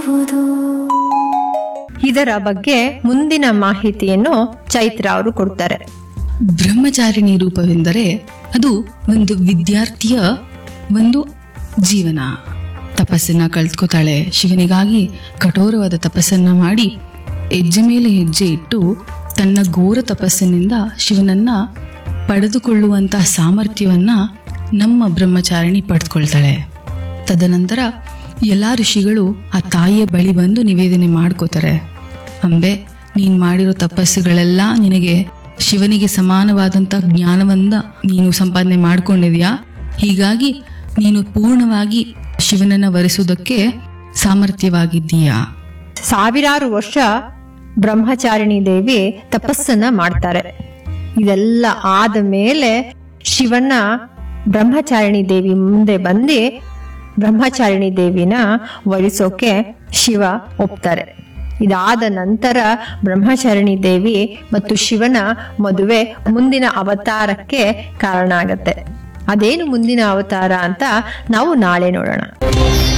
ತಿಳಿಯುವುದು ಇದರ ಬಗ್ಗೆ ಮುಂದಿನ ಮಾಹಿತಿಯನ್ನು ಚೈತ್ರ ಅವರು ಕೊಡ್ತಾರೆ ಬ್ರಹ್ಮಚಾರಿಣಿ ರೂಪವೆಂದರೆ ಅದು ಒಂದು ವಿದ್ಯಾರ್ಥಿಯ ಒಂದು ಜೀವನ ತಪಸ್ಸನ್ನ ಕಳ್ತ್ಕೋತಾಳೆ ಶಿವನಿಗಾಗಿ ಕಠೋರವಾದ ತಪಸ್ಸನ್ನ ಮಾಡಿ ಹೆಜ್ಜೆ ಮೇಲೆ ಹೆಜ್ಜೆ ಇಟ್ಟು ತನ್ನ ಘೋರ ತಪಸ್ಸಿನಿಂದ ಶಿವನನ್ನ ಪಡೆದುಕೊಳ್ಳುವಂತಹ ಸಾಮರ್ಥ್ಯವನ್ನ ನಮ್ಮ ಬ್ರಹ್ಮಚಾರಿಣಿ ಪಡೆದುಕೊಳ್ತಾಳೆ ತದನಂತರ ಎಲ್ಲ ಋಷಿಗಳು ಆ ತಾಯಿಯ ಬಳಿ ಬಂದು ನಿವೇದನೆ ಮಾಡ್ಕೋತಾರೆ ಅಂಬೆ ನೀನ್ ಮಾಡಿರೋ ತಪಸ್ಸುಗಳೆಲ್ಲ ನಿನಗೆ ಶಿವನಿಗೆ ಸಮಾನವಾದಂತ ಜ್ಞಾನವನ್ನ ನೀನು ಸಂಪಾದನೆ ಮಾಡ್ಕೊಂಡಿದ್ಯಾ ಹೀಗಾಗಿ ನೀನು ಪೂರ್ಣವಾಗಿ ಶಿವನನ್ನ ವರಿಸುವುದಕ್ಕೆ ಸಾಮರ್ಥ್ಯವಾಗಿದ್ದೀಯಾ ಸಾವಿರಾರು ವರ್ಷ ಬ್ರಹ್ಮಚಾರಿಣಿ ದೇವಿ ತಪಸ್ಸನ್ನ ಮಾಡ್ತಾರೆ ಇದೆಲ್ಲ ಆದ ಮೇಲೆ ಶಿವನ ಬ್ರಹ್ಮಚಾರಿಣಿ ದೇವಿ ಮುಂದೆ ಬಂದು ಬ್ರಹ್ಮಚಾರಿಣಿ ದೇವಿನ ವರಿಸೋಕೆ ಶಿವ ಒಪ್ತಾರೆ ಇದಾದ ನಂತರ ಬ್ರಹ್ಮಚಾರಿಣಿ ದೇವಿ ಮತ್ತು ಶಿವನ ಮದುವೆ ಮುಂದಿನ ಅವತಾರಕ್ಕೆ ಕಾರಣ ಆಗತ್ತೆ ಅದೇನು ಮುಂದಿನ ಅವತಾರ ಅಂತ ನಾವು ನಾಳೆ ನೋಡೋಣ